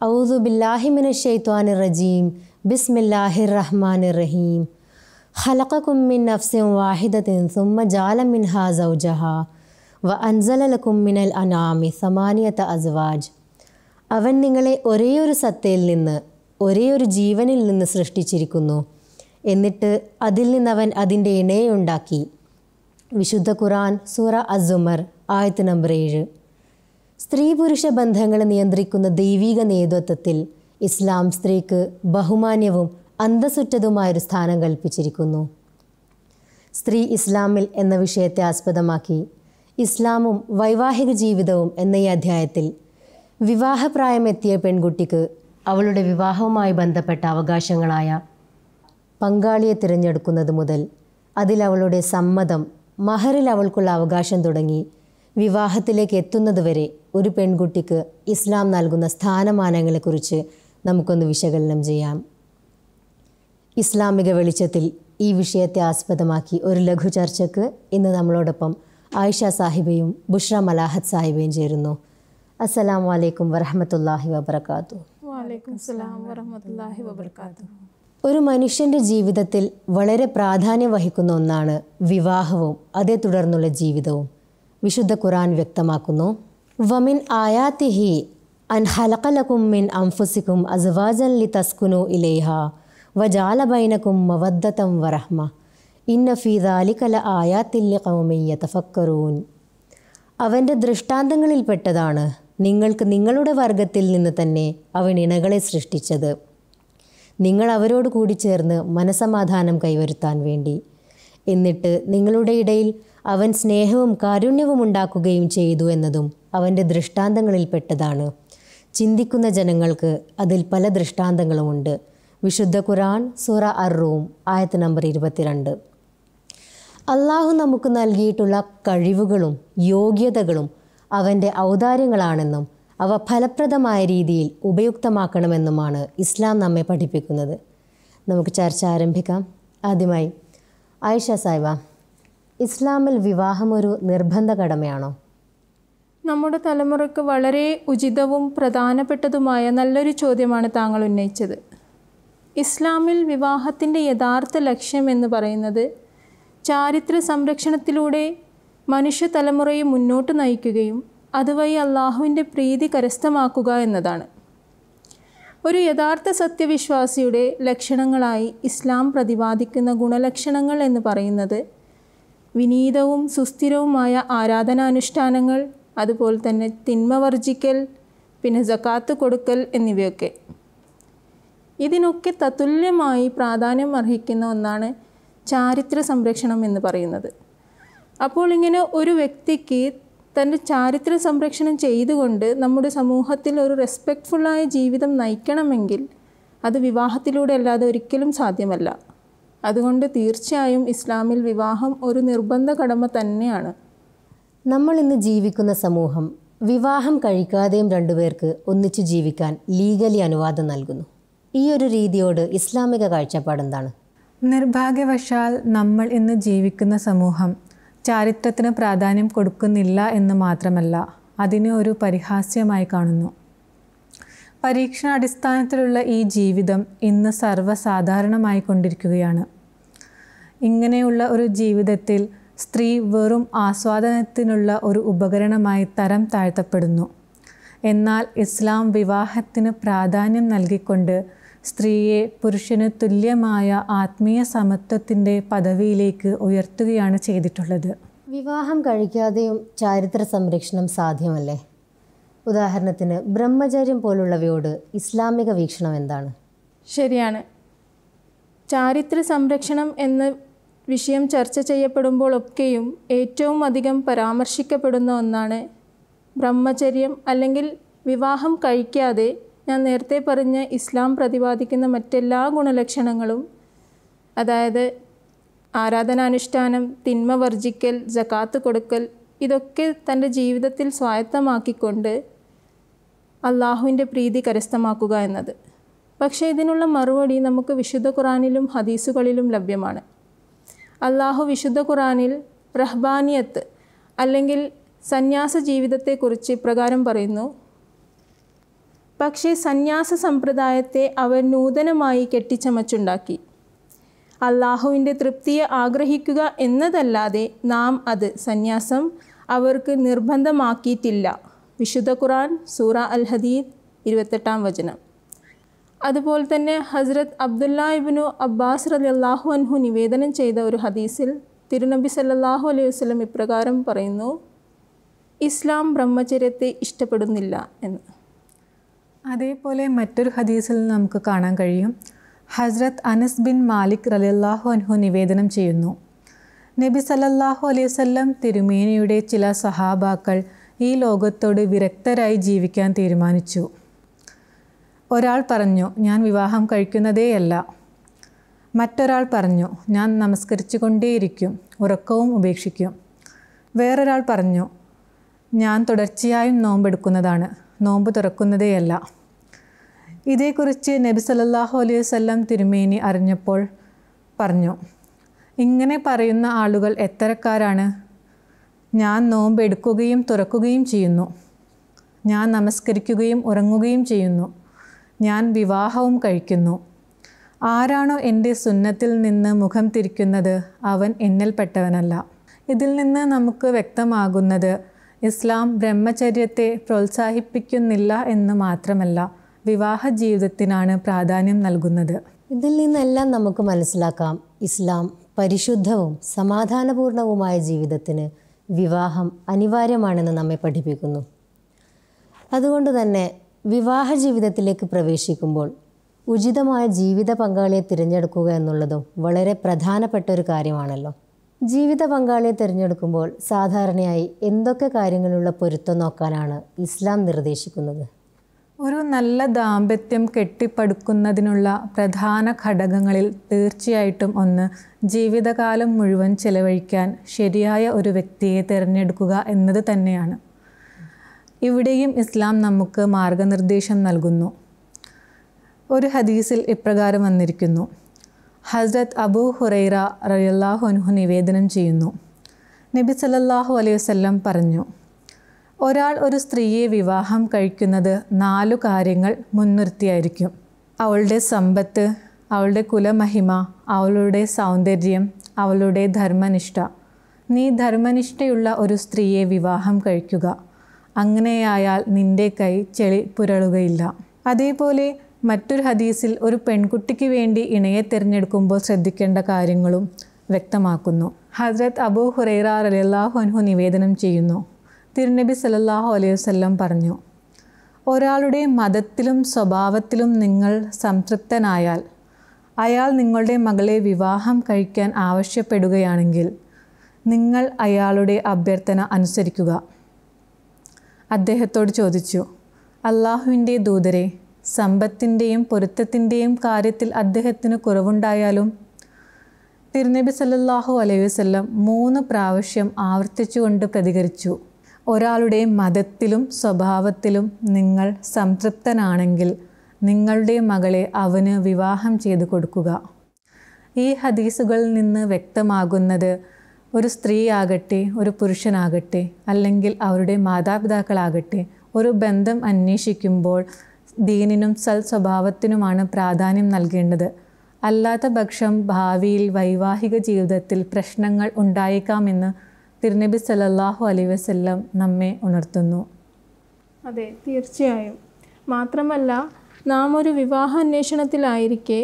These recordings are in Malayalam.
ഔദു ബില്ലാഹിമിന ഷെയ്ത്വാനിർ റജീം ബിസ്മില്ലാഹിർ റഹ്മാനിർ റഹീം ഖലഖകും മിൻ നഫ്സിൻ വാഹിദത്തിൻ സുമ്മ ജാല മിൻഹാ സൗജഹ വ അൻസല ലക്കും മിനൽ അനാമി സമാനിയത്ത അസ്വാജ് അവൻ നിങ്ങളെ ഒരേയൊരു സത്തയിൽ നിന്ന് ഒരേയൊരു ജീവനിൽ നിന്ന് സൃഷ്ടിച്ചിരിക്കുന്നു എന്നിട്ട് അതിൽ നിന്നവൻ അതിൻ്റെ ഇണയെ ഉണ്ടാക്കി വിശുദ്ധ ഖുറാൻ സൂറ അസുമർ ആയത്ത് നമ്പർ ഏഴ് സ്ത്രീ പുരുഷ ബന്ധങ്ങളെ നിയന്ത്രിക്കുന്ന ദൈവിക നേതൃത്വത്തിൽ ഇസ്ലാം സ്ത്രീക്ക് ബഹുമാന്യവും അന്തസ്സുറ്റതുമായൊരു സ്ഥാനം കൽപ്പിച്ചിരിക്കുന്നു സ്ത്രീ ഇസ്ലാമിൽ എന്ന വിഷയത്തെ ആസ്പദമാക്കി ഇസ്ലാമും വൈവാഹിക ജീവിതവും എന്ന ഈ അധ്യായത്തിൽ വിവാഹപ്രായമെത്തിയ പെൺകുട്ടിക്ക് അവളുടെ വിവാഹവുമായി ബന്ധപ്പെട്ട അവകാശങ്ങളായ പങ്കാളിയെ തിരഞ്ഞെടുക്കുന്നത് മുതൽ അതിൽ അവളുടെ സമ്മതം മഹറിൽ അവൾക്കുള്ള അവകാശം തുടങ്ങി വിവാഹത്തിലേക്ക് എത്തുന്നതുവരെ ഒരു പെൺകുട്ടിക്ക് ഇസ്ലാം നൽകുന്ന സ്ഥാനമാനങ്ങളെക്കുറിച്ച് നമുക്കൊന്ന് വിശകലനം ചെയ്യാം ഇസ്ലാമിക വെളിച്ചത്തിൽ ഈ വിഷയത്തെ ആസ്പദമാക്കി ഒരു ലഘു ചർച്ചയ്ക്ക് ഇന്ന് നമ്മളോടൊപ്പം ആയിഷ സാഹിബയും ബുഷ്ര മലാഹത്ത് സാഹിബയും ചേരുന്നു അസ്സലാമു അലൈക്കും വറഹമത്തല്ലാഹി വബർക്കാത്തു വാലൈക്കും സലാം വറഹമത്തല്ലാഹി വബർക്കാത്തു ഒരു മനുഷ്യൻ്റെ ജീവിതത്തിൽ വളരെ പ്രാധാന്യം വഹിക്കുന്ന ഒന്നാണ് വിവാഹവും അതേ തുടർന്നുള്ള ജീവിതവും വിശുദ്ധ ഖുറാൻ വ്യക്തമാക്കുന്നു വമിൻ ആയാത്തിഹി അൻ ഹലക്കലക്കും മിൻ അംഫുസിക്കും അസ്വാജൻ ലി തസ്കുനു ഇലേഹ വജാല ബൈനക്കും മവദ്ദത്തം വറഹ്മ ഇന്ന ഫീ ദാലികല ആയാത്തില്യ കൗമിയ തഫക്കറൂൻ അവൻ്റെ ദൃഷ്ടാന്തങ്ങളിൽപ്പെട്ടതാണ് നിങ്ങൾക്ക് നിങ്ങളുടെ വർഗത്തിൽ നിന്ന് തന്നെ അവൻ ഇണകളെ സൃഷ്ടിച്ചത് നിങ്ങൾ അവരോട് കൂടി ചേർന്ന് മനസമാധാനം കൈവരുത്താൻ വേണ്ടി എന്നിട്ട് നിങ്ങളുടെ ഇടയിൽ അവൻ സ്നേഹവും കാരുണ്യവും ഉണ്ടാക്കുകയും ചെയ്തു എന്നതും അവൻ്റെ ദൃഷ്ടാന്തങ്ങളിൽപ്പെട്ടതാണ് ചിന്തിക്കുന്ന ജനങ്ങൾക്ക് അതിൽ പല ദൃഷ്ടാന്തങ്ങളുമുണ്ട് വിശുദ്ധ ഖുറാൻ സൂറ അർ റൂം ആയത്ത് നമ്പർ ഇരുപത്തിരണ്ട് അള്ളാഹു നമുക്ക് നൽകിയിട്ടുള്ള കഴിവുകളും യോഗ്യതകളും അവൻ്റെ ഔദാര്യങ്ങളാണെന്നും അവ ഫലപ്രദമായ രീതിയിൽ ഉപയുക്തമാക്കണമെന്നുമാണ് ഇസ്ലാം നമ്മെ പഠിപ്പിക്കുന്നത് നമുക്ക് ചർച്ച ആരംഭിക്കാം ആദ്യമായി ആയിഷ സാഹിബ ഇസ്ലാമിൽ വിവാഹം ഒരു നിർബന്ധ കടമയാണോ നമ്മുടെ തലമുറയ്ക്ക് വളരെ ഉചിതവും പ്രധാനപ്പെട്ടതുമായ നല്ലൊരു ചോദ്യമാണ് താങ്കൾ ഉന്നയിച്ചത് ഇസ്ലാമിൽ വിവാഹത്തിൻ്റെ യഥാർത്ഥ ലക്ഷ്യം എന്ന് പറയുന്നത് ചാരിത്ര സംരക്ഷണത്തിലൂടെ മനുഷ്യ തലമുറയെ മുന്നോട്ട് നയിക്കുകയും അതുവഴി അള്ളാഹുവിൻ്റെ പ്രീതി കരസ്ഥമാക്കുക എന്നതാണ് ഒരു യഥാർത്ഥ സത്യവിശ്വാസിയുടെ ലക്ഷണങ്ങളായി ഇസ്ലാം പ്രതിപാദിക്കുന്ന ഗുണലക്ഷണങ്ങൾ എന്ന് പറയുന്നത് വിനീതവും സുസ്ഥിരവുമായ ആരാധനാനുഷ്ഠാനങ്ങൾ അതുപോലെ തന്നെ തിന്മ വർജിക്കൽ പിന്നെ ജക്കാത്ത് കൊടുക്കൽ എന്നിവയൊക്കെ ഇതിനൊക്കെ തത്തുല്യമായി പ്രാധാന്യം അർഹിക്കുന്ന ഒന്നാണ് ചാരിത്ര സംരക്ഷണം എന്ന് പറയുന്നത് അപ്പോൾ ഇങ്ങനെ ഒരു വ്യക്തിക്ക് തൻ്റെ ചാരിത്ര സംരക്ഷണം ചെയ്തുകൊണ്ട് നമ്മുടെ സമൂഹത്തിൽ ഒരു റെസ്പെക്റ്റ്ഫുള്ളായ ജീവിതം നയിക്കണമെങ്കിൽ അത് വിവാഹത്തിലൂടെ അല്ലാതെ ഒരിക്കലും സാധ്യമല്ല അതുകൊണ്ട് തീർച്ചയായും ഇസ്ലാമിൽ വിവാഹം ഒരു നിർബന്ധ കടമ തന്നെയാണ് നമ്മൾ ഇന്ന് ജീവിക്കുന്ന സമൂഹം വിവാഹം കഴിക്കാതെയും രണ്ടുപേർക്ക് ഒന്നിച്ചു ജീവിക്കാൻ ലീഗലി അനുവാദം നൽകുന്നു ഈ ഒരു രീതിയോട് ഇസ്ലാമിക കാഴ്ചപ്പാടെന്താണ് നിർഭാഗ്യവശാൽ നമ്മൾ ഇന്ന് ജീവിക്കുന്ന സമൂഹം ചാരിത്രത്തിന് പ്രാധാന്യം കൊടുക്കുന്നില്ല എന്ന് മാത്രമല്ല അതിനെ ഒരു പരിഹാസ്യമായി കാണുന്നു പരീക്ഷണാടിസ്ഥാനത്തിലുള്ള ഈ ജീവിതം ഇന്ന് സർവ്വസാധാരണമായി കൊണ്ടിരിക്കുകയാണ് ഇങ്ങനെയുള്ള ഒരു ജീവിതത്തിൽ സ്ത്രീ വെറും ആസ്വാദനത്തിനുള്ള ഒരു ഉപകരണമായി തരം താഴ്ത്തപ്പെടുന്നു എന്നാൽ ഇസ്ലാം വിവാഹത്തിന് പ്രാധാന്യം നൽകിക്കൊണ്ട് സ്ത്രീയെ പുരുഷന് തുല്യമായ ആത്മീയ സമത്വത്തിൻ്റെ പദവിയിലേക്ക് ഉയർത്തുകയാണ് ചെയ്തിട്ടുള്ളത് വിവാഹം കഴിക്കാതെയും ചാരിത്ര സംരക്ഷണം സാധ്യമല്ലേ ഉദാഹരണത്തിന് ബ്രഹ്മചര്യം പോലുള്ളവയോട് ഇസ്ലാമിക വീക്ഷണം എന്താണ് ശരിയാണ് ചാരിത്ര സംരക്ഷണം എന്ന വിഷയം ചർച്ച ചെയ്യപ്പെടുമ്പോൾ ഒക്കെയും ഏറ്റവും അധികം പരാമർശിക്കപ്പെടുന്ന ഒന്നാണ് ബ്രഹ്മചര്യം അല്ലെങ്കിൽ വിവാഹം കഴിക്കാതെ ഞാൻ നേരത്തെ പറഞ്ഞ ഇസ്ലാം പ്രതിപാദിക്കുന്ന മറ്റെല്ലാ ഗുണലക്ഷണങ്ങളും അതായത് ആരാധനാനുഷ്ഠാനം തിന്മ വർജിക്കൽ ജക്കാത്ത് കൊടുക്കൽ ഇതൊക്കെ തൻ്റെ ജീവിതത്തിൽ സ്വായത്തമാക്കിക്കൊണ്ട് അള്ളാഹുവിൻ്റെ പ്രീതി കരസ്ഥമാക്കുക എന്നത് പക്ഷേ ഇതിനുള്ള മറുപടി നമുക്ക് വിശുദ്ധ ഖുറാനിലും ഹദീസുകളിലും ലഭ്യമാണ് അള്ളാഹു വിശുദ്ധ ഖുറാനിൽ റഹ്ബാനിയത്ത് അല്ലെങ്കിൽ സന്യാസ ജീവിതത്തെക്കുറിച്ച് ഇപ്രകാരം പറയുന്നു പക്ഷേ സന്യാസ സമ്പ്രദായത്തെ അവർ നൂതനമായി കെട്ടിച്ചമച്ചുണ്ടാക്കി അള്ളാഹുവിൻ്റെ തൃപ്തിയെ ആഗ്രഹിക്കുക എന്നതല്ലാതെ നാം അത് സന്യാസം അവർക്ക് നിർബന്ധമാക്കിയിട്ടില്ല വിശുദ്ധ ഖുറാൻ സൂറ അൽ ഹദീദ് ഇരുപത്തെട്ടാം വചനം അതുപോലെ തന്നെ ഹസ്രത് അബ്ദുല്ല ഇബ്നു അബ്ബാസ് റലി അള്ളാഹു അൻഹു നിവേദനം ചെയ്ത ഒരു ഹദീസിൽ തിരുനബി സല്ലല്ലാഹു അലൈഹി വസല്ലം ഇപ്രകാരം പറയുന്നു ഇസ്ലാം ബ്രഹ്മചര്യത്തെ ഇഷ്ടപ്പെടുന്നില്ല എന്ന് അതേപോലെ മറ്റൊരു ഹദീസിൽ നമുക്ക് കാണാൻ കഴിയും ഹസ്രത്ത് അനസ് ബിൻ മാലിക് റലിയല്ലാഹു അൻഹു നിവേദനം ചെയ്യുന്നു നബി സല്ലല്ലാഹു അലൈഹി വസല്ലം തിരുമേനിയുടെ ചില സഹാബാക്കൾ ഈ ലോകത്തോട് വിരക്തരായി ജീവിക്കാൻ തീരുമാനിച്ചു ഒരാൾ പറഞ്ഞു ഞാൻ വിവാഹം കഴിക്കുന്നതേയല്ല മറ്റൊരാൾ പറഞ്ഞു ഞാൻ നമസ്കരിച്ചു കൊണ്ടേയിരിക്കും ഉറക്കവും ഉപേക്ഷിക്കും വേറൊരാൾ പറഞ്ഞു ഞാൻ തുടർച്ചയായും നോമ്പെടുക്കുന്നതാണ് നോമ്പ് തുറക്കുന്നതേയല്ല ഇതേക്കുറിച്ച് നബി സല്ലല്ലാഹു അലൈഹി വസല്ലം തിരുമേനി അറിഞ്ഞപ്പോൾ പറഞ്ഞു ഇങ്ങനെ പറയുന്ന ആളുകൾ എത്തരക്കാരാണ് ഞാൻ നോമ്പ് എടുക്കുകയും തുറക്കുകയും ചെയ്യുന്നു ഞാൻ നമസ്കരിക്കുകയും ഉറങ്ങുകയും ചെയ്യുന്നു ഞാൻ വിവാഹവും കഴിക്കുന്നു ആരാണോ എൻ്റെ സുന്നത്തിൽ നിന്ന് മുഖം തിരിക്കുന്നത് അവൻ എന്നിൽപ്പെട്ടവനല്ല ഇതിൽ നിന്ന് നമുക്ക് വ്യക്തമാകുന്നത് ഇസ്ലാം ബ്രഹ്മചര്യത്തെ പ്രോത്സാഹിപ്പിക്കുന്നില്ല എന്ന് മാത്രമല്ല വിവാഹ ജീവിതത്തിനാണ് പ്രാധാന്യം നൽകുന്നത് ഇതിൽ നിന്നെല്ലാം നമുക്ക് മനസ്സിലാക്കാം ഇസ്ലാം പരിശുദ്ധവും സമാധാനപൂർണവുമായ ജീവിതത്തിന് വിവാഹം അനിവാര്യമാണെന്ന് നമ്മെ പഠിപ്പിക്കുന്നു അതുകൊണ്ട് തന്നെ വിവാഹ ജീവിതത്തിലേക്ക് പ്രവേശിക്കുമ്പോൾ ഉചിതമായ ജീവിത പങ്കാളിയെ തിരഞ്ഞെടുക്കുക എന്നുള്ളതും വളരെ പ്രധാനപ്പെട്ട ഒരു കാര്യമാണല്ലോ ജീവിത പങ്കാളിയെ തിരഞ്ഞെടുക്കുമ്പോൾ സാധാരണയായി എന്തൊക്കെ കാര്യങ്ങളുള്ള പൊരുത്തം നോക്കാനാണ് ഇസ്ലാം നിർദ്ദേശിക്കുന്നത് ഒരു നല്ല ദാമ്പത്യം കെട്ടിപ്പടുക്കുന്നതിനുള്ള പ്രധാന ഘടകങ്ങളിൽ തീർച്ചയായിട്ടും ഒന്ന് ജീവിതകാലം മുഴുവൻ ചെലവഴിക്കാൻ ശരിയായ ഒരു വ്യക്തിയെ തിരഞ്ഞെടുക്കുക എന്നത് തന്നെയാണ് ഇവിടെയും ഇസ്ലാം നമുക്ക് മാർഗനിർദ്ദേശം നൽകുന്നു ഒരു ഹദീസിൽ ഇപ്രകാരം വന്നിരിക്കുന്നു ഹസ്രത്ത് അബൂ ഹുറൈറ റളിയല്ലാഹു അൻഹു നിവേദനം ചെയ്യുന്നു നബി സല്ലല്ലാഹു അലൈഹി വസല്ലം പറഞ്ഞു ഒരാൾ ഒരു സ്ത്രീയെ വിവാഹം കഴിക്കുന്നത് നാലു കാര്യങ്ങൾ മുൻനിർത്തിയായിരിക്കും അവളുടെ സമ്പത്ത് അവളുടെ കുലമഹിമ അവളുടെ സൗന്ദര്യം അവളുടെ ധർമ്മനിഷ്ഠ നീ ധർമ്മനിഷ്ഠയുള്ള ഒരു സ്ത്രീയെ വിവാഹം കഴിക്കുക അങ്ങനെയായാൽ നിന്റെ കൈ ചെളി പുരളുകയില്ല അതേപോലെ മറ്റൊരു ഹദീസിൽ ഒരു പെൺകുട്ടിക്ക് വേണ്ടി ഇണയെ തിരഞ്ഞെടുക്കുമ്പോൾ ശ്രദ്ധിക്കേണ്ട കാര്യങ്ങളും വ്യക്തമാക്കുന്നു ഹസ്രത്ത് അബൂ ഹുറൈറ റളിയല്ലാഹു അൻഹു നിവേദനം ചെയ്യുന്നു തിരുനബി സല്ലല്ലാഹു അലൈഹി വസല്ലം പറഞ്ഞു ഒരാളുടെ മതത്തിലും സ്വഭാവത്തിലും നിങ്ങൾ സംതൃപ്തനായാൽ അയാൾ നിങ്ങളുടെ മകളെ വിവാഹം കഴിക്കാൻ ആവശ്യപ്പെടുകയാണെങ്കിൽ നിങ്ങൾ അയാളുടെ അഭ്യർത്ഥന അനുസരിക്കുക അദ്ദേഹത്തോട് ചോദിച്ചു അള്ളാഹുവിൻ്റെ ദൂതരെ സമ്പത്തിൻ്റെയും പൊരുത്തത്തിൻ്റെയും കാര്യത്തിൽ അദ്ദേഹത്തിന് കുറവുണ്ടായാലും തിരുനബി സല്ലല്ലാഹു അലൈഹി വസല്ലം മൂന്ന് പ്രാവശ്യം ആവർത്തിച്ചുകൊണ്ട് പ്രതികരിച്ചു ഒരാളുടെ മതത്തിലും സ്വഭാവത്തിലും നിങ്ങൾ സംതൃപ്തനാണെങ്കിൽ നിങ്ങളുടെ മകളെ അവന് വിവാഹം ചെയ്തു കൊടുക്കുക ഈ ഹദീസുകളിൽ നിന്ന് വ്യക്തമാകുന്നത് ഒരു സ്ത്രീ ആകട്ടെ ഒരു പുരുഷനാകട്ടെ അല്ലെങ്കിൽ അവരുടെ മാതാപിതാക്കളാകട്ടെ ഒരു ബന്ധം അന്വേഷിക്കുമ്പോൾ ദീനിനും സൽ സ്വഭാവത്തിനുമാണ് പ്രാധാന്യം നൽകേണ്ടത് അല്ലാത്ത പക്ഷം ഭാവിയിൽ വൈവാഹിക ജീവിതത്തിൽ പ്രശ്നങ്ങൾ ഉണ്ടായേക്കാമെന്ന് തിരുനബി സല്ലല്ലാഹു അലൈഹി വസല്ലം നമ്മെ ഉണർത്തുന്നു അതെ തീർച്ചയായും മാത്രമല്ല നാം ഒരു വിവാഹാന്വേഷണത്തിലായിരിക്കെ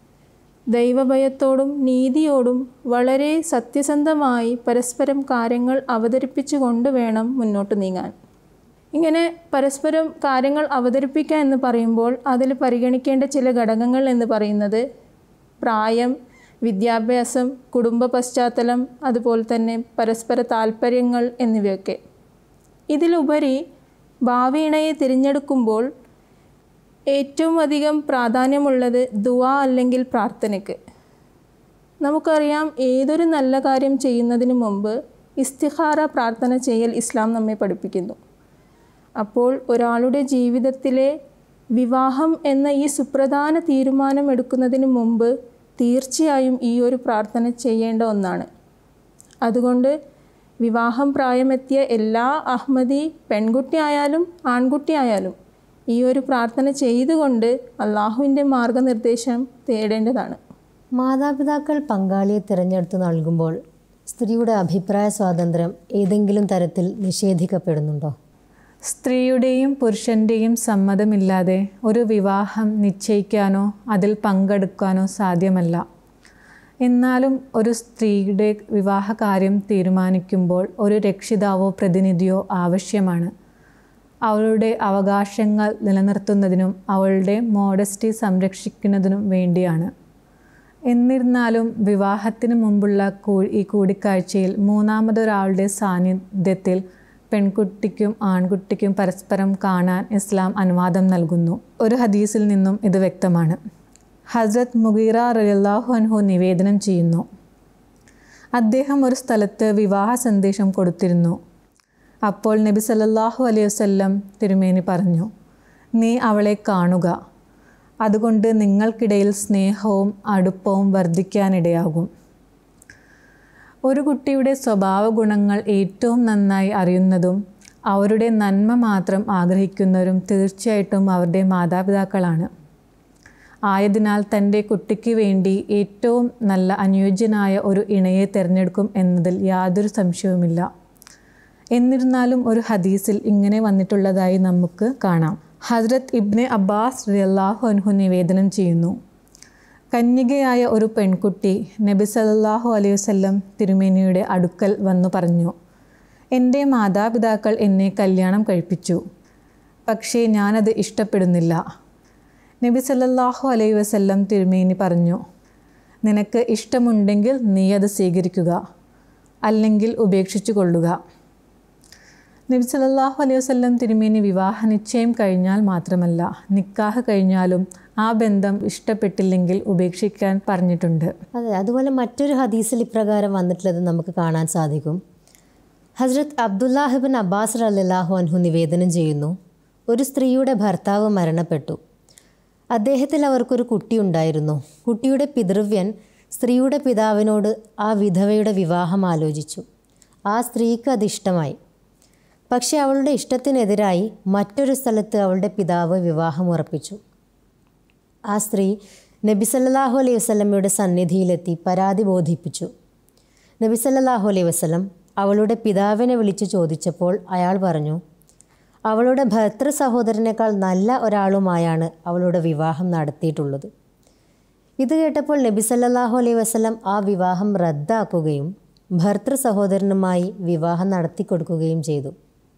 ദൈവഭയത്തോടും നീതിയോടും വളരെ സത്യസന്ധമായി പരസ്പരം കാര്യങ്ങൾ അവതരിപ്പിച്ചുകൊണ്ട് വേണം മുന്നോട്ട് നീങ്ങാൻ ഇങ്ങനെ പരസ്പരം കാര്യങ്ങൾ അവതരിപ്പിക്കുക എന്ന് പറയുമ്പോൾ അതിൽ പരിഗണിക്കേണ്ട ചില ഘടകങ്ങൾ എന്ന് പറയുന്നത് പ്രായം വിദ്യാഭ്യാസം കുടുംബ പശ്ചാത്തലം അതുപോലെ തന്നെ പരസ്പര താല്പര്യങ്ങൾ എന്നിവയൊക്കെ ഇതിലുപരി ഭാവി ഇണയെ തിരഞ്ഞെടുക്കുമ്പോൾ ഏറ്റവും അധികം പ്രാധാന്യമുള്ളത് ദുവാ അല്ലെങ്കിൽ പ്രാർത്ഥനയ്ക്ക് നമുക്കറിയാം ഏതൊരു നല്ല കാര്യം ചെയ്യുന്നതിന് മുമ്പ് ഇസ്തിഹാറ പ്രാർത്ഥന ചെയ്യൽ ഇസ്ലാം നമ്മെ പഠിപ്പിക്കുന്നു അപ്പോൾ ഒരാളുടെ ജീവിതത്തിലെ വിവാഹം എന്ന ഈ സുപ്രധാന തീരുമാനം എടുക്കുന്നതിന് മുമ്പ് തീർച്ചയായും ഈ ഒരു പ്രാർത്ഥന ചെയ്യേണ്ട ഒന്നാണ് അതുകൊണ്ട് വിവാഹം പ്രായമെത്തിയ എല്ലാ അഹമ്മദി പെൺകുട്ടി ആയാലും ആൺകുട്ടി ആയാലും ഈ ഒരു പ്രാർത്ഥന ചെയ്തുകൊണ്ട് അള്ളാഹുവിൻ്റെ മാർഗനിർദ്ദേശം തേടേണ്ടതാണ് മാതാപിതാക്കൾ പങ്കാളിയെ തിരഞ്ഞെടുത്ത് നൽകുമ്പോൾ സ്ത്രീയുടെ അഭിപ്രായ സ്വാതന്ത്ര്യം ഏതെങ്കിലും തരത്തിൽ നിഷേധിക്കപ്പെടുന്നുണ്ടോ സ്ത്രീയുടെയും പുരുഷൻ്റെയും സമ്മതമില്ലാതെ ഒരു വിവാഹം നിശ്ചയിക്കാനോ അതിൽ പങ്കെടുക്കാനോ സാധ്യമല്ല എന്നാലും ഒരു സ്ത്രീയുടെ വിവാഹകാര്യം തീരുമാനിക്കുമ്പോൾ ഒരു രക്ഷിതാവോ പ്രതിനിധിയോ ആവശ്യമാണ് അവളുടെ അവകാശങ്ങൾ നിലനിർത്തുന്നതിനും അവളുടെ മോഡസ്റ്റി സംരക്ഷിക്കുന്നതിനും വേണ്ടിയാണ് എന്നിരുന്നാലും വിവാഹത്തിന് മുമ്പുള്ള കൂ- ഈ കൂടിക്കാഴ്ചയിൽ മൂന്നാമതൊരാളുടെ സാന്നിധ്യത്തിൽ പെൺകുട്ടിക്കും ആൺകുട്ടിക്കും പരസ്പരം കാണാൻ ഇസ്ലാം അനുവാദം നൽകുന്നു ഒരു ഹദീസിൽ നിന്നും ഇത് വ്യക്തമാണ് ഹസ്രത് മുഗീറ റലിയല്ലാഹു അൻഹു നിവേദനം ചെയ്യുന്നു അദ്ദേഹം ഒരു സ്ഥലത്ത് വിവാഹ സന്ദേശം കൊടുത്തിരുന്നു അപ്പോൾ നബി സല്ലല്ലാഹു അലൈഹി വസല്ലം തിരുമേനി പറഞ്ഞു നീ അവളെ കാണുക അതുകൊണ്ട് നിങ്ങൾക്കിടയിൽ സ്നേഹവും അടുപ്പവും വർദ്ധിക്കാനിടയാകും ഒരു കുട്ടിയുടെ സ്വഭാവ ഗുണങ്ങൾ ഏറ്റവും നന്നായി അറിയുന്നതും അവരുടെ നന്മ മാത്രം ആഗ്രഹിക്കുന്നവരും തീർച്ചയായിട്ടും അവരുടെ മാതാപിതാക്കളാണ് ആയതിനാൽ തൻ്റെ കുട്ടിക്ക് വേണ്ടി ഏറ്റവും നല്ല അനുയോജ്യനായ ഒരു ഇണയെ തിരഞ്ഞെടുക്കും എന്നതിൽ യാതൊരു സംശയവുമില്ല എന്നിരുന്നാലും ഒരു ഹദീസിൽ ഇങ്ങനെ വന്നിട്ടുള്ളതായി നമുക്ക് കാണാം ഹസ്രത് ഇബ്നെ അബ്ബാസ് റളിയല്ലാഹു അൻഹു നിവേദനം ചെയ്യുന്നു കന്യകയായ ഒരു പെൺകുട്ടി നബി സല്ലല്ലാഹു അലൈഹി വസല്ലം തിരുമേനിയുടെ അടുക്കൽ വന്നു പറഞ്ഞു എൻ്റെ മാതാപിതാക്കൾ എന്നെ കല്യാണം കഴിപ്പിച്ചു പക്ഷേ ഞാനത് ഇഷ്ടപ്പെടുന്നില്ല നബി സല്ലല്ലാഹു അലൈഹി വസല്ലം തിരുമേനി പറഞ്ഞു നിനക്ക് ഇഷ്ടമുണ്ടെങ്കിൽ നീ അത് സ്വീകരിക്കുക അല്ലെങ്കിൽ ഉപേക്ഷിച്ചു കൊള്ളുക നബി സല്ലല്ലാഹു അലൈഹി വസല്ലം തിരുമേനി വിവാഹ നിശ്ചയം കഴിഞ്ഞാൽ മാത്രമല്ല നിക്കാഹ് കഴിഞ്ഞാലും ആ ബന്ധം ഇഷ്ടപ്പെട്ടില്ലെങ്കിൽ ഉപേക്ഷിക്കാൻ പറഞ്ഞിട്ടുണ്ട് അതെ അതുപോലെ മറ്റൊരു ഹദീസിൽ ഇപ്രകാരം വന്നിട്ടുള്ളത് നമുക്ക് കാണാൻ സാധിക്കും ഹസ്രത് അബ്ദുല്ലാഹിബിൻ അബ്ബാസ് റല്ലാഹു അൻഹു നിവേദനം ചെയ്യുന്നു ഒരു സ്ത്രീയുടെ ഭർത്താവ് മരണപ്പെട്ടു അദ്ദേഹത്തിൽ അവർക്കൊരു കുട്ടിയുണ്ടായിരുന്നു കുട്ടിയുടെ പിതൃവ്യൻ സ്ത്രീയുടെ പിതാവിനോട് ആ വിധവയുടെ വിവാഹം ആലോചിച്ചു ആ സ്ത്രീക്ക് അത് ഇഷ്ടമായി പക്ഷേ അവളുടെ ഇഷ്ടത്തിനെതിരായി മറ്റൊരു സ്ഥലത്ത് അവളുടെ പിതാവ് വിവാഹം ഉറപ്പിച്ചു ആ സ്ത്രീ നബി സല്ലല്ലാഹു അലൈഹി വസല്ലമയുടെ സന്നിധിയിലെത്തി പരാതി ബോധിപ്പിച്ചു നബി സല്ലല്ലാഹു അലൈഹി വസല്ലം അവളുടെ പിതാവിനെ വിളിച്ചു ചോദിച്ചപ്പോൾ അയാൾ പറഞ്ഞു അവളുടെ ഭർത്തൃ സഹോദരനേക്കാൾ നല്ല ഒരാളുമായാണ് അവളുടെ വിവാഹം നടത്തിയിട്ടുള്ളത് ഇത് കേട്ടപ്പോൾ നബി സല്ലല്ലാഹു അലൈഹി വസല്ലം ആ വിവാഹം റദ്ദാക്കുകയും ഭർത്തൃ സഹോദരനുമായി വിവാഹം നടത്തി കൊടുക്കുകയും ചെയ്തു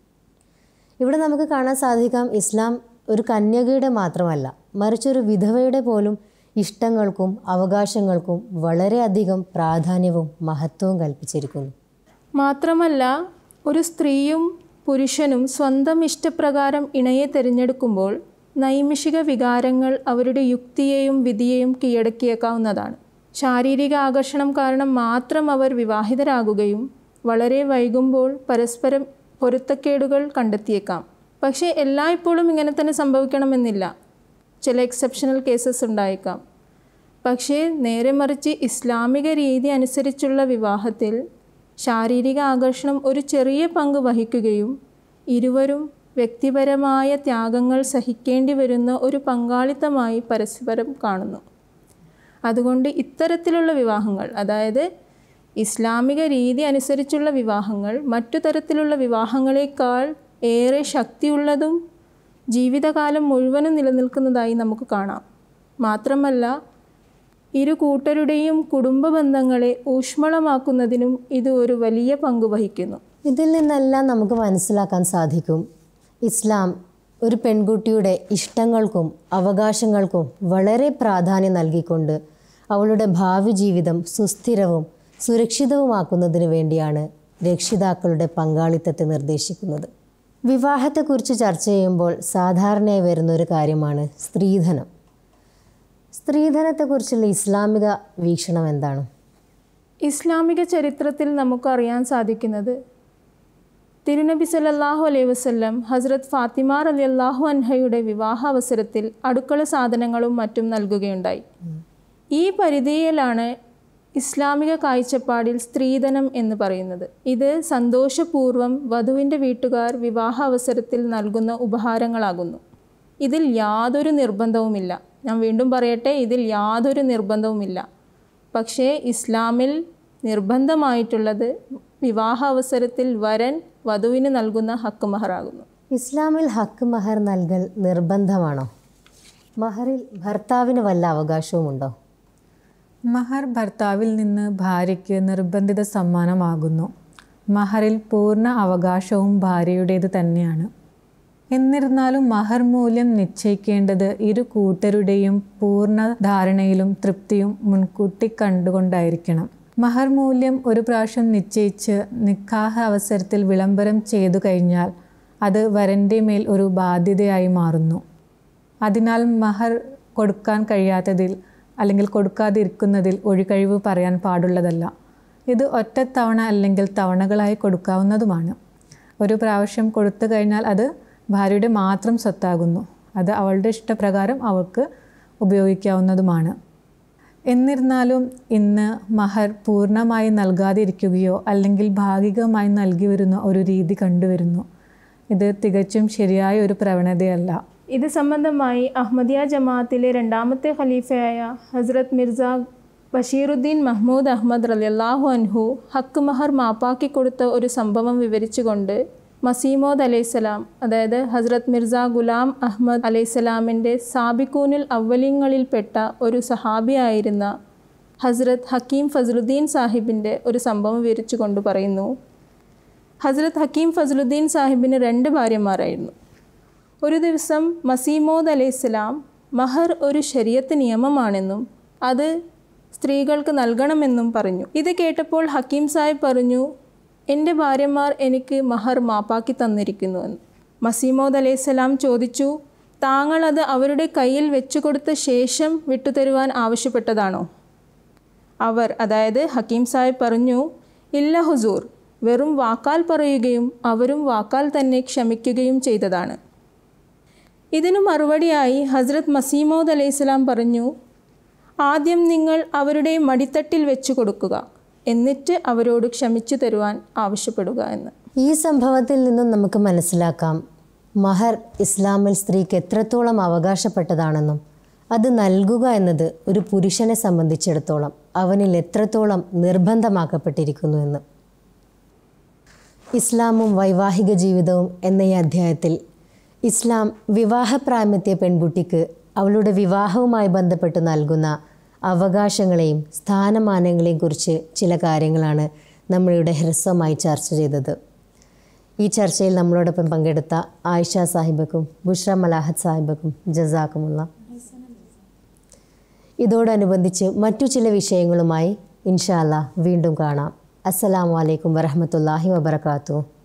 ഇവിടെ നമുക്ക് കാണാൻ സാധിക്കാം ഇസ്ലാം ഒരു കന്യകയുടെ മാത്രമല്ല മറിച്ച് ഒരു വിധവയുടെ പോലും ഇഷ്ടങ്ങൾക്കും അവകാശങ്ങൾക്കും വളരെയധികം പ്രാധാന്യവും മഹത്വവും കൽപ്പിച്ചിരിക്കുന്നു മാത്രമല്ല ഒരു സ്ത്രീയും പുരുഷനും സ്വന്തം ഇഷ്ടപ്രകാരം ഇണയെ തിരഞ്ഞെടുക്കുമ്പോൾ നൈമിഷിക വികാരങ്ങൾ അവരുടെ യുക്തിയെയും വിധിയെയും കീഴടക്കിയേക്കാവുന്നതാണ് ശാരീരിക ആകർഷണം കാരണം മാത്രം അവർ വിവാഹിതരാകുകയും വളരെ വൈകുമ്പോൾ പരസ്പരം പൊരുത്തക്കേടുകൾ കണ്ടെത്തിയേക്കാം പക്ഷേ എല്ലായ്പ്പോഴും ഇങ്ങനെ തന്നെ സംഭവിക്കണമെന്നില്ല ചില എക്സെപ്ഷണൽ കേസസ് ഉണ്ടായേക്കാം പക്ഷേ നേരെ മറിച്ച് ഇസ്ലാമിക രീതി അനുസരിച്ചുള്ള വിവാഹത്തിൽ ശാരീരിക ആകർഷണം ഒരു ചെറിയ പങ്ക് വഹിക്കുകയും ഇരുവരും വ്യക്തിപരമായ ത്യാഗങ്ങൾ സഹിക്കേണ്ടി വരുന്ന ഒരു പങ്കാളിത്തമായി പരസ്പരം കാണുന്നു അതുകൊണ്ട് ഇത്തരത്തിലുള്ള വിവാഹങ്ങൾ അതായത് ഇസ്ലാമിക രീതി അനുസരിച്ചുള്ള വിവാഹങ്ങൾ മറ്റു തരത്തിലുള്ള വിവാഹങ്ങളെക്കാൾ ഏറെ ശക്തിയുള്ളതും ജീവിതകാലം മുഴുവനും നിലനിൽക്കുന്നതായി നമുക്ക് കാണാം മാത്രമല്ല ഇരു കൂട്ടരുടെയും കുടുംബ ബന്ധങ്ങളെ ഊഷ്മളമാക്കുന്നതിനും ഇത് ഒരു വലിയ പങ്ക് വഹിക്കുന്നു ഇതിൽ നിന്നെല്ലാം നമുക്ക് മനസ്സിലാക്കാൻ സാധിക്കും ഇസ്ലാം ഒരു പെൺകുട്ടിയുടെ ഇഷ്ടങ്ങൾക്കും അവകാശങ്ങൾക്കും വളരെ പ്രാധാന്യം നൽകിക്കൊണ്ട് അവളുടെ ഭാവി ജീവിതം സുസ്ഥിരവും സുരക്ഷിതവുമാക്കുന്നതിന് വേണ്ടിയാണ് രക്ഷിതാക്കളുടെ പങ്കാളിത്തത്തെ നിർദ്ദേശിക്കുന്നത് വിവാഹത്തെക്കുറിച്ച് ചർച്ച ചെയ്യുമ്പോൾ സാധാരണയായി വരുന്ന ഒരു കാര്യമാണ് സ്ത്രീധനം സ്ത്രീധനത്തെക്കുറിച്ചുള്ള ഇസ്ലാമിക വീക്ഷണം എന്താണ് ഇസ്ലാമിക ചരിത്രത്തിൽ നമുക്കറിയാൻ സാധിക്കുന്നത് തിരുനബി സല്ലല്ലാഹു അലൈഹി വസല്ലം ഹസ്രത് ഫാത്തിമ റളിയല്ലാഹു അൻഹയുടെ വിവാഹ അവസരത്തിൽ അടുക്കള സാധനങ്ങളും മറ്റും നൽകുകയുണ്ടായി ഈ പരിധിയിലാണ് ഇസ്ലാമിക കാഴ്ചപ്പാടിൽ സ്ത്രീധനം എന്ന് പറയുന്നത് ഇത് സന്തോഷപൂർവ്വം വധുവിൻ്റെ വീട്ടുകാർ വിവാഹ അവസരത്തിൽ നൽകുന്ന ഉപഹാരങ്ങളാകുന്നു ഇതിൽ യാതൊരു നിർബന്ധവുമില്ല ഞാൻ വീണ്ടും പറയട്ടെ ഇതിൽ യാതൊരു നിർബന്ധവുമില്ല പക്ഷേ ഇസ്ലാമിൽ നിർബന്ധമായിട്ടുള്ളത് വിവാഹ അവസരത്തിൽ വരൻ വധുവിന് നൽകുന്ന ഹക്ക് മഹറാകുന്നു ഇസ്ലാമിൽ ഹക്ക് മഹർ നൽകൽ നിർബന്ധമാണോ മഹറിൽ ഭർത്താവിന് വല്ല അവകാശവുമുണ്ടോ മഹർ ഭർത്താവിൽ നിന്ന് ഭാര്യയ്ക്ക് നിർബന്ധിത സമ്മാനമാകുന്നു മഹറിൽ പൂർണ്ണ അവകാശവും ഭാര്യയുടേത് തന്നെയാണ് എന്നിരുന്നാലും മഹർ മൂല്യം നിശ്ചയിക്കേണ്ടത് ഇരു കൂട്ടരുടെയും പൂർണ്ണ ധാരണയിലും തൃപ്തിയും മുൻകൂട്ടി കണ്ടുകൊണ്ടായിരിക്കണം മഹർ മൂല്യം ഒരു പ്രാവശ്യം നിശ്ചയിച്ച് നിക്കാഹ അവസരത്തിൽ വിളംബരം ചെയ്തു കഴിഞ്ഞാൽ അത് വരൻ്റെ മേൽ ഒരു ബാധ്യതയായി മാറുന്നു അതിനാൽ മഹർ കൊടുക്കാൻ കഴിയാത്തതിൽ അല്ലെങ്കിൽ കൊടുക്കാതിരിക്കുന്നതിൽ ഒഴികഴിവ് പറയാൻ പാടുള്ളതല്ല ഇത് ഒറ്റത്തവണ അല്ലെങ്കിൽ തവണകളായി കൊടുക്കാവുന്നതുമാണ് ഒരു പ്രാവശ്യം കൊടുത്തു കഴിഞ്ഞാൽ അത് ഭാര്യയുടെ മാത്രം സ്വത്താകുന്നു അത് അവളുടെ ഇഷ്ടപ്രകാരം അവൾക്ക് ഉപയോഗിക്കാവുന്നതുമാണ് എന്നിരുന്നാലും ഇന്ന് മഹർ പൂർണ്ണമായി നൽകാതിരിക്കുകയോ അല്ലെങ്കിൽ ഭാഗികമായി നൽകി വരുന്ന ഒരു രീതി കണ്ടുവരുന്നു ഇത് തികച്ചും ശരിയായ ഒരു പ്രവണതയല്ല ഇത് സംബന്ധമായി അഹമ്മദിയ ജമാഅത്തിലെ രണ്ടാമത്തെ ഖലീഫയായ ഹസ്രത് മിർസ ബഷീറുദ്ദീൻ മഹ്മൂദ് അഹമ്മദ് റലിയല്ലാഹു അൻഹു ഹക്ക് മഹർ മാപ്പാക്കി കൊടുത്ത ഒരു സംഭവം വിവരിച്ചുകൊണ്ട് മസീമോദ് അലൈഹിസ്സലാം അതായത് ഹസ്രത് മിർസ ഗുലാം അഹമ്മദ് അലൈഹിസ്സലാമിൻ്റെ സാബിക്കൂനിൽ അവലിങ്ങളിൽപ്പെട്ട ഒരു സഹാബിയായിരുന്ന ഹസ്രത് ഹക്കീം ഫസലുദ്ദീൻ സാഹിബിൻ്റെ ഒരു സംഭവം വിവരിച്ചുകൊണ്ട് പറയുന്നു ഹസ്രത് ഹക്കീം ഫസലുദ്ദീൻ സാഹിബിന് രണ്ട് ഭാര്യമാരായിരുന്നു ഒരു ദിവസം മസീമോദ് അലൈഹിസ്സലാം മഹർ ഒരു ശരീരത്ത് നിയമമാണെന്നും അത് സ്ത്രീകൾക്ക് നൽകണമെന്നും പറഞ്ഞു ഇത് കേട്ടപ്പോൾ ഹക്കീം സാഹിബ് പറഞ്ഞു എൻ്റെ ഭാര്യമാർ എനിക്ക് മഹർ മാപ്പാക്കി തന്നിരിക്കുന്നുവെന്ന് മസീമോദ് അലൈഹിസ്സലാം ചോദിച്ചു താങ്കൾ അത് അവരുടെ കയ്യിൽ വെച്ചു കൊടുത്ത ശേഷം വിട്ടുതരുവാൻ ആവശ്യപ്പെട്ടതാണോ അവർ അതായത് ഹക്കീം സാഹിബ് പറഞ്ഞു ഇല്ല ഹുസൂർ വെറും വാക്കാൽ പറയുകയും അവരും വാക്കാൽ തന്നെ ക്ഷമിക്കുകയും ചെയ്തതാണ് ഇതിനു മറുപടിയായി ഹസ്രത് മസീമോദ് അലൈഹിസ്സലാം പറഞ്ഞു ആദ്യം നിങ്ങൾ അവരുടെ മടിത്തട്ടിൽ വെച്ചു കൊടുക്കുക എന്നിട്ട് അവരോട് ക്ഷമിച്ചു തരുവാൻ ആവശ്യപ്പെടുക എന്ന് ഈ സംഭവത്തിൽ നിന്നും നമുക്ക് മനസ്സിലാക്കാം മഹർ ഇസ്ലാമിൽ സ്ത്രീക്ക് എത്രത്തോളം അവകാശപ്പെട്ടതാണെന്നും അത് നൽകുക എന്നത് ഒരു പുരുഷനെ സംബന്ധിച്ചിടത്തോളം അവനിൽ എത്രത്തോളം നിർബന്ധമാക്കപ്പെട്ടിരിക്കുന്നു എന്ന് ഇസ്ലാമും വൈവാഹിക ജീവിതവും എന്ന ഈ അധ്യായത്തിൽ ഇസ്ലാം വിവാഹപ്രായമെത്തിയ പെൺകുട്ടിക്ക് അവളുടെ വിവാഹവുമായി ബന്ധപ്പെട്ട് നൽകുന്ന അവകാശങ്ങളെയും സ്ഥാനമാനങ്ങളെയും കുറിച്ച് ചില കാര്യങ്ങളാണ് നമ്മളിവിടെ ഹ്രസ്വമായി ചർച്ച ചെയ്തത് ഈ ചർച്ചയിൽ നമ്മളോടൊപ്പം പങ്കെടുത്ത ആയിഷ സാഹിബക്കും ബുഷ്ര മലാഹത്ത് സാഹിബക്കും ജസാക്കുമുള്ള ഇതോടനുബന്ധിച്ച് മറ്റു ചില വിഷയങ്ങളുമായി ഇൻഷാല്ല വീണ്ടും കാണാം അസ്സലാമു അലൈക്കും വറഹമത്തല്ലാഹി വബർക്കാത്തു